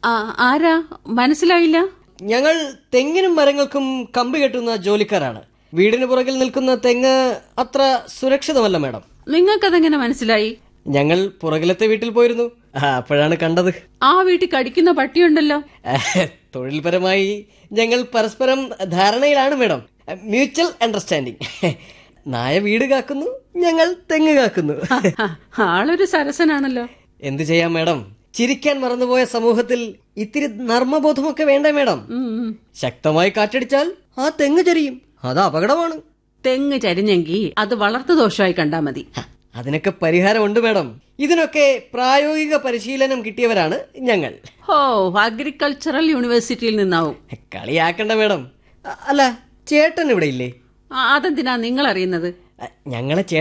ആ, ആരാ മനസ്സിലായില്ല ഞങ്ങൾ തെങ്ങിനും മരങ്ങൾക്കും കമ്പി കെട്ടുന്ന ജോലിക്കാരാണ് വീടിന് പുറകിൽ നിൽക്കുന്ന തെങ്ങ് അത്ര സുരക്ഷിതമല്ല മാഡം നിങ്ങൾക്കതെങ്ങനെ മനസ്സിലായി ഞങ്ങൾ പുറകിലത്തെ വീട്ടിൽ പോയിരുന്നു ആ, അപ്പോഴാണ് കണ്ടത് ആ വീട്ടിൽ കടിക്കുന്ന പട്ടിയുണ്ടല്ലോ തൊഴിൽപരമായി ഞങ്ങൾ പരസ്പരം ധാരണയിലാണ് മാഡം മ്യൂച്വൽ അണ്ടർസ്റ്റാൻഡിങ് നായ വീട് കാക്കുന്നു ഞങ്ങൾ തെങ്ങ് കാക്കുന്നു ഹ, ആളൊരു സരസനാണല്ലോ എന്തു ചെയ്യാം മാഡം ചിരിക്കാൻ മറന്നുപോയ സമൂഹത്തിൽ ഇത്തിരി നർമ്മബോധമൊക്കെ വേണ്ടേ മാഡം ഉം, ഉം. ശക്തമായി കാറ്റടിച്ചാൽ ആ തെങ്ങ് ചരിയും അത് അപകടമാണ് തെങ്ങ് ചരിഞ്ഞെങ്കി അത് വളർത്തു ദോഷമായി കണ്ടാ മതി ഹ, അതിനൊക്കെ പരിഹാരമുണ്ട് മാഡം ഇതിനൊക്കെ പ്രായോഗിക പരിശീലനം കിട്ടിയവരാണ് ഞങ്ങൾ ഓ അഗ്രികൾച്ചറൽ യൂണിവേഴ്സിറ്റിയിൽ നിന്നാവും കളിയാക്കണ്ട മാഡം അ- അല്ല ചേട്ടൻ ഇവിടെ ഇല്ലേ ആ, അതെന്തിനാ നിങ്ങൾ അറിയുന്നത് അ, ഞങ്ങളെ ചേട്ടൻ